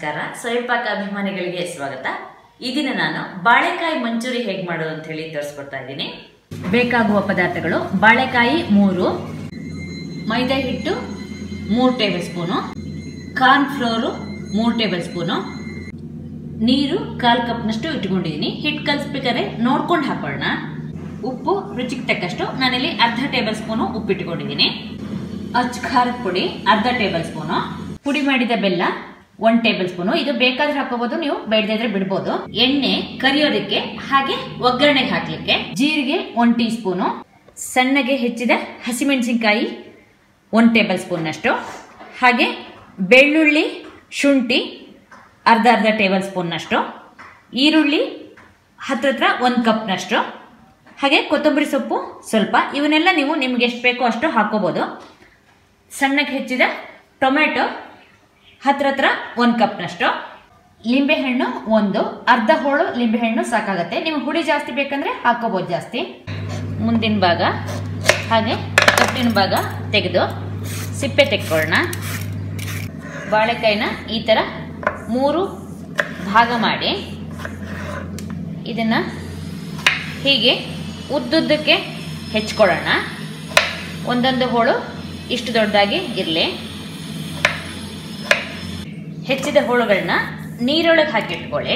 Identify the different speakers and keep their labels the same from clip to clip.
Speaker 1: ನಮಸ್ಕಾರ ಸ್ವಯಂಪಾಕ ಅಭಿಮಾನಿಗಳಿಗೆ ಸ್ವಾಗತ ಈ ದಿನ ನಾನು ಬಾಳೆಕಾಯಿ ಮಂಚೂರಿ ಹೇಗೆ ಮಾಡೋದು ಅಂತ ಹೇಳಿ ತೋರಿಸ್ಕೊಡ್ತಾ ಇದ್ದೀನಿ ಬೇಕಾಗುವ ಪದಾರ್ಥಗಳು ಬಾಳೆಕಾಯಿ ಮೂರು ಮೈದಾ ಹಿಟ್ಟು ಮೂರು ಟೇಬಲ್ ಸ್ಪೂನು ಕಾರ್ನ್ ಫ್ಲೋರು ಮೂರು ಟೇಬಲ್ ಸ್ಪೂನು ನೀರು ಕಾಲ್ ಕಪ್ನಷ್ಟು ಇಟ್ಕೊಂಡಿದ್ದೀನಿ ಹಿಟ್ಟು ಕಲಿಸ್ಬೇಕಾದ್ರೆ ನೋಡ್ಕೊಂಡು ಹಾಕೊಳ್ಳೋಣ ಉಪ್ಪು ರುಚಿಗೆ ತಕ್ಕಷ್ಟು ನಾನಿಲ್ಲಿ ಅರ್ಧ ಟೇಬಲ್ ಸ್ಪೂನು ಉಪ್ಪು ಇಟ್ಕೊಂಡಿದ್ದೀನಿ ಅಚ್ಚ ಖಾರದ ಪುಡಿ ಅರ್ಧ ಟೇಬಲ್ ಸ್ಪೂನು ಪುಡಿ ಮಾಡಿದ ಬೆಲ್ಲ ಒನ್ ಟೇಬಲ್ ಸ್ಪೂನು ಇದು ಬೇಕಾದ್ರೆ ಹಾಕೋಬಹುದು ನೀವು ಬೇಡದೇ ಇದ್ರೆ ಬಿಡ್ಬೋದು ಎಣ್ಣೆ ಕರಿಯೋದಕ್ಕೆ ಹಾಗೆ ಒಗ್ಗರಣೆಗೆ ಹಾಕ್ಲಿಕ್ಕೆ ಜೀರಿಗೆ ಒನ್ ಟೀ ಸ್ಪೂನು ಸಣ್ಣಗೆ ಹೆಚ್ಚಿದ ಹಸಿಮೆಣಸಿನಕಾಯಿ ಒನ್ ಟೇಬಲ್ ಸ್ಪೂನ್ನಷ್ಟು ಹಾಗೆ ಬೆಳ್ಳುಳ್ಳಿ ಶುಂಠಿ ಅರ್ಧ ಅರ್ಧ ಟೇಬಲ್ ಸ್ಪೂನ್ನಷ್ಟು ಈರುಳ್ಳಿ ಹತ್ರ ಹತ್ರ ಒಂದು ಕಪ್ನಷ್ಟು ಹಾಗೆ ಕೊತ್ತಂಬರಿ ಸೊಪ್ಪು ಸ್ವಲ್ಪ ಇವನ್ನೆಲ್ಲ ನೀವು ನಿಮ್ಗೆ ಎಷ್ಟು ಬೇಕೋ ಅಷ್ಟು ಹಾಕೋಬೋದು ಸಣ್ಣಗೆ ಹೆಚ್ಚಿದ ಟೊಮೆಟೊ ಹತ್ರ ಹತ್ರ ಒಂದು ಕಪ್ನಷ್ಟು ಲಿಂಬೆಹಣ್ಣು ಒಂದು ಅರ್ಧ ಹೋಳು ಲಿಂಬೆಹಣ್ಣು ಸಾಕಾಗತ್ತೆ ನಿಮ್ಗೆ ಹುಳಿ ಜಾಸ್ತಿ ಬೇಕಂದ್ರೆ ಹಾಕೋಬೋದು ಜಾಸ್ತಿ ಮುಂದಿನ ಭಾಗ ಹಾಗೆ ಕಟ್ಟಿನ ಭಾಗ ತೆಗೆದು ಸಿಪ್ಪೆ ತೆಕ್ಕೊಳ್ಳೋಣ ಬಾಳೆಕಾಯಿನ ಈ ಥರ ಮೂರು ಭಾಗ ಮಾಡಿ ಇದನ್ನು ಹೀಗೆ ಉದ್ದುದ್ದಕ್ಕೆ ಹೆಚ್ಕೊಳ್ಳೋಣ ಒಂದೊಂದು ಹೋಳು ಇಷ್ಟು ದೊಡ್ಡದಾಗಿ ಇರಲಿ ಹೆಚ್ಚಿದ ಹೋಳುಗಳನ್ನ ನೀರೊಳಗೆ ಹಾಕಿಟ್ಕೊಳ್ಳಿ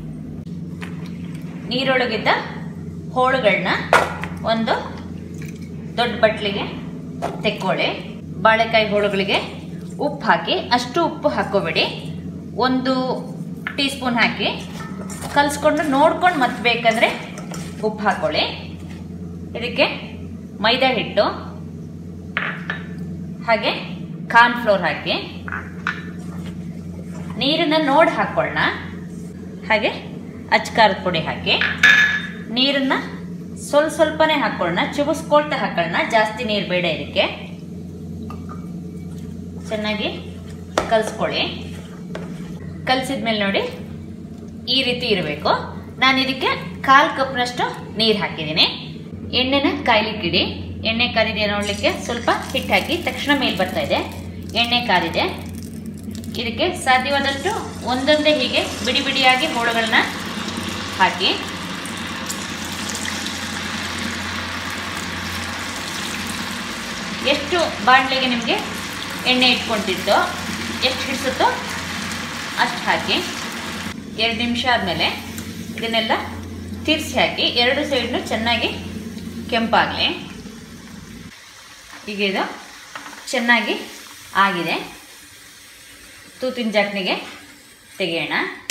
Speaker 1: ನೀರೊಳಗಿದ್ದ ಹೋಳುಗಳನ್ನ ಒಂದು ದೊಡ್ಡ ಬಟ್ಲಿಗೆ ತೆಕ್ಕೊಳ್ಳಿ ಬಾಳೆಕಾಯಿ ಹೋಳುಗಳಿಗೆ ಉಪ್ಪು ಹಾಕಿ ಅಷ್ಟು ಉಪ್ಪು ಹಾಕೋಬೇಡಿ ಒಂದು ಟೀ ಸ್ಪೂನ್ ಹಾಕಿ ಕಲಿಸ್ಕೊಂಡು ನೋಡ್ಕೊಂಡು ಮತ್ತೆ ಬೇಕಂದರೆ ಉಪ್ಪು ಹಾಕೊಳ್ಳಿ ಇದಕ್ಕೆ ಮೈದಾ ಹಿಟ್ಟು ಹಾಗೆ ಕಾರ್ನ್ ಫ್ಲೋರ್ ಹಾಕಿ ನೀರನ್ನು ನೋಡಿ ಹಾಕೊಳ್ಳೋಣ ಹಾಗೆ ಅಚ್ಕಾರದ ಪುಡಿ ಹಾಕಿ ನೀರನ್ನು ಸ್ವಲ್ಪ ಸ್ವಲ್ಪನೇ ಹಾಕೊಳ್ಳೋಣ ಚುಬಸ್ಕೊಳ್ತಾ ಹಾಕೊಳ್ಳೋಣ ಜಾಸ್ತಿ ನೀರು ಬೇಡ ಇದಕ್ಕೆ ಚೆನ್ನಾಗಿ ಕಲಿಸ್ಕೊಳ್ಳಿ ಕಲಸಿದ್ಮೇಲೆ ನೋಡಿ ಈ ರೀತಿ ಇರಬೇಕು ನಾನು ಇದಕ್ಕೆ ಕಾಲು ಕಪ್ನಷ್ಟು ನೀರು ಹಾಕಿದ್ದೀನಿ ಎಣ್ಣೆನ ಕಾಯ್ಲಿಕ್ಕಿಡಿ ಎಣ್ಣೆ ಕಾದಿದೆ ನೋಡಲಿಕ್ಕೆ ಸ್ವಲ್ಪ ಹಿಟ್ಟು ಹಾಕಿ ತಕ್ಷಣ ಮೇಲೆ ಬರ್ತಾ ಇದೆ ಎಣ್ಣೆ ಕಾದಿದೆ ಇದಕ್ಕೆ ಸಾಧ್ಯವಾದಷ್ಟು ಒಂದೊಂದೇ ಹೀಗೆ ಬಿಡಿ ಬಿಡಿಯಾಗಿ ಹೋಳುಗಳನ್ನ ಹಾಕಿ ಎಷ್ಟು ಬಾಣಲೆಗೆ ನಿಮಗೆ ಎಣ್ಣೆ ಇಟ್ಕೊತಿದ್ದೋ ಎಷ್ಟು ಹಿಡಿಸುತ್ತೋ ಅಷ್ಟು ಹಾಕಿ ಎರಡು ನಿಮಿಷ ಆದಮೇಲೆ ಇದನ್ನೆಲ್ಲ ತಿರ್ಸಿ ಹಾಕಿ ಎರಡು ಸೈಡ್ನು ಚೆನ್ನಾಗಿ ಕೆಂಪಾಗಲಿ ಈಗ ಇದು ಚೆನ್ನಾಗಿ ಆಗಿದೆ ತೂತಿನ ಚಟ್ನಿಗೆ ತೆಗೆಯೋಣ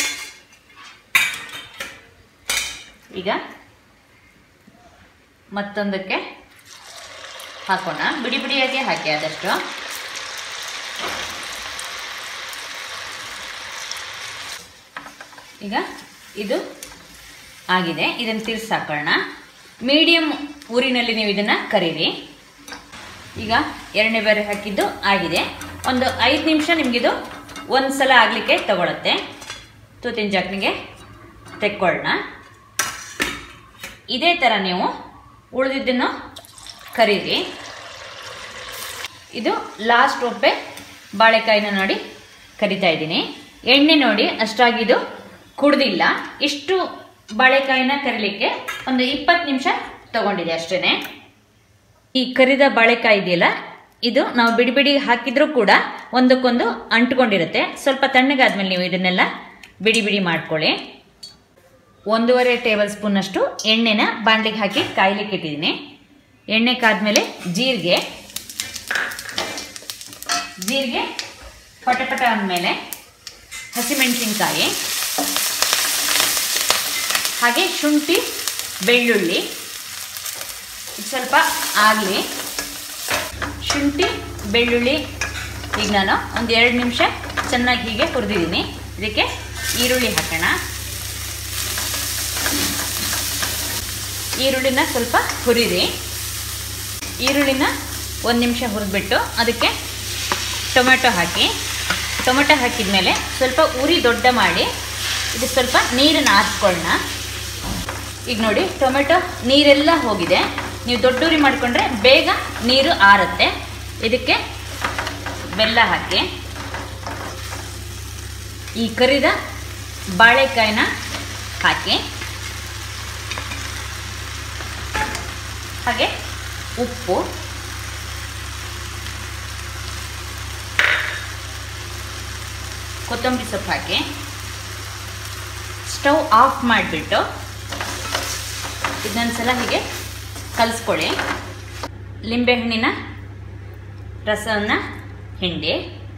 Speaker 1: ಈಗ ಮತ್ತೊಂದಕ್ಕೆ ಹಾಕೋಣ ಬಿಡಿ ಬಿಡಿಯಾಗಿ ಹಾಕಿ ಆದಷ್ಟು ಈಗ ಇದು ಆಗಿದೆ ಇದನ್ನು ತಿರ್ಸಿ ಹಾಕೋಣ ಮೀಡಿಯಮ್ ಊರಿನಲ್ಲಿ ನೀವು ಇದನ್ನು ಕರೀರಿ ಈಗ ಎರಡನೇ ಬಾರಿ ಹಾಕಿದ್ದು ಆಗಿದೆ ಒಂದು ಐದು ನಿಮಿಷ ನಿಮಗಿದು ಒಂದು ಸಲ ಆಗಲಿಕ್ಕೆ ತಗೊಳುತ್ತೆ ತೂತಿನ ಚಟ್ನಿಗೆ ತೆಕ್ಕೊಳ್ಳೋಣ ಇದೇ ಥರ ನೀವು ಉಳಿದಿದ್ದನ್ನು ಕರೀರಿ ಇದು ಲಾಸ್ಟ್ ಒಪ್ಪೆ ಬಾಳೆಕಾಯಿನ ನೋಡಿ ಕರಿತಾ ಇದ್ದೀನಿ ಎಣ್ಣೆ ನೋಡಿ ಅಷ್ಟಾಗಿದು ಕುಡ್ದಿಲ್ಲ ಇಷ್ಟು ಬಾಳೆಕಾಯಿನ ಕರಿಲಿಕ್ಕೆ ಒಂದು ಇಪ್ಪತ್ತು ನಿಮಿಷ ತಗೊಂಡಿದೆ ಅಷ್ಟೇ ಈ ಕರಿದ ಬಾಳೆಕಾಯಿ ಇದೆಯಲ್ಲ ಇದು ನಾವು ಬಿಡಿ ಬಿಡಿ ಹಾಕಿದ್ರೂ ಕೂಡ ಒಂದಕ್ಕೊಂದು ಅಂಟ್ಕೊಂಡಿರುತ್ತೆ ಸ್ವಲ್ಪ ತಣ್ಣಗಾದ್ಮೇಲೆ ನೀವು ಇದನ್ನೆಲ್ಲ ಬಿಡಿ ಬಿಡಿ ಮಾಡ್ಕೊಳ್ಳಿ ಒಂದೂವರೆ ಟೇಬಲ್ ಸ್ಪೂನಷ್ಟು ಎಣ್ಣೆನ ಬಾಣಲಿಗೆ ಹಾಕಿ ಕಾಯ್ಲಿಕ್ಕೆ ಇಟ್ಟಿದ್ದೀನಿ ಎಣ್ಣೆ ಕಾದ್ಮೇಲೆ ಜೀರಿಗೆ ಜೀರಿಗೆ ಪಟ ಪಟ ಅಂದಮೇಲೆ ಹಸಿಮೆಣಸಿನ್ಕಾಯಿ ಹಾಗೆ ಶುಂಠಿ ಬೆಳ್ಳುಳ್ಳಿ ಇದು ಸ್ವಲ್ಪ ಆಗಲಿ ಶುಂಠಿ ಬೆಳ್ಳುಳ್ಳಿ ಈಗ ನಾನು ಒಂದು ಎರಡು ನಿಮಿಷ ಚೆನ್ನಾಗಿ ಹೀಗೆ ಹುರಿದಿದ್ದೀನಿ ಇದಕ್ಕೆ ಈರುಳ್ಳಿ ಹಾಕೋಣ ಈರುಳ್ಳಿನ ಸ್ವಲ್ಪ ಹುರಿರಿ ಈರುಳ್ಳಿನ ಒಂದು ನಿಮಿಷ ಹುರಿದ್ಬಿಟ್ಟು ಅದಕ್ಕೆ ಟೊಮೆಟೊ ಹಾಕಿ ಟೊಮೆಟೊ ಹಾಕಿದ ಮೇಲೆ ಸ್ವಲ್ಪ ಉರಿ ದೊಡ್ಡ ಮಾಡಿ ಇದು ಸ್ವಲ್ಪ ನೀರನ್ನು ಆರಿಸ್ಕೊಳ್ಳೋಣ ಈಗ ನೋಡಿ ಟೊಮೆಟೊ ನೀರೆಲ್ಲ ಹೋಗಿದೆ ನೀವು ದೊಡ್ಡ ಉರಿ ಮಾಡಿಕೊಂಡ್ರೆ ಬೇಗ ನೀರು ಆರುತ್ತೆ ಇದಕ್ಕೆ ಬೆಲ್ಲ ಹಾಕಿ ಈ ಕರಿದ ಬಾಳೆಕಾಯಿನ ಹಾಕಿ ಹಾಗೆ ಉಪ್ಪು ಕೊತ್ತಂಬರಿ ಸೊಪ್ಪು ಹಾಕಿ ಸ್ಟವ್ ಆಫ್ ಮಾಡಿಬಿಟ್ಟು ಇದನ್ನೊಂದ್ಸಲ ಹೀಗೆ ಕಲಿಸ್ಕೊಳ್ಳಿ ಲಿಂಬೆಹಣ್ಣಿನ ರಸವನ್ನು ಹಿಂಡಿ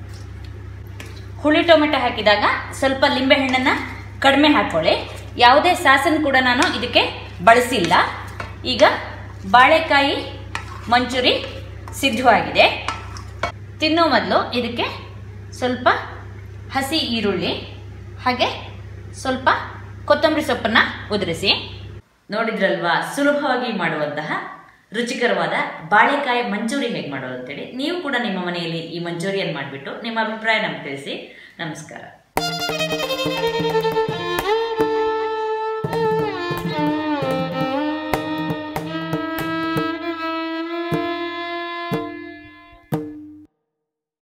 Speaker 1: ಹುಳಿ ಟೊಮೆಟೊ ಹಾಕಿದಾಗ ಸ್ವಲ್ಪ ಲಿಂಬೆಹಣ್ಣನ್ನು ಕಡಿಮೆ ಹಾಕ್ಕೊಳ್ಳಿ ಯಾವುದೇ ಸಾಸನ್ನು ಕೂಡ ನಾನು ಇದಕ್ಕೆ ಬಳಸಿಲ್ಲ ಈಗ ಬಾಳೆಕಾಯಿ ಮಂಚೂರಿ ಸಿದ್ಧವಾಗಿದೆ ತಿನ್ನೋ ಮೊದಲು ಇದಕ್ಕೆ ಸ್ವಲ್ಪ ಹಸಿ ಈರುಳ್ಳಿ ಹಾಗೆ ಸ್ವಲ್ಪ ಕೊತ್ತಂಬರಿ ಸೊಪ್ಪನ್ನು ಉದುರಿಸಿ ನೋಡಿದ್ರಲ್ವಾ ಸುಲಭವಾಗಿ ಮಾಡುವಂತಹ ರುಚಿಕರವಾದ ಬಾಳೆಕಾಯಿ ಮಂಚೂರಿ ಹೇಗೆ ಮಾಡೋದು ಅಂತೇಳಿ ನೀವು ಕೂಡ ನಿಮ್ಮ ಮನೆಯಲ್ಲಿ ಈ ಮಂಚೂರಿಯನ್ನು ಮಾಡಿಬಿಟ್ಟು ನಿಮ್ಮ ಅಭಿಪ್ರಾಯ ನಮ್ಗೆ ತಿಳಿಸಿ ನಮಸ್ಕಾರ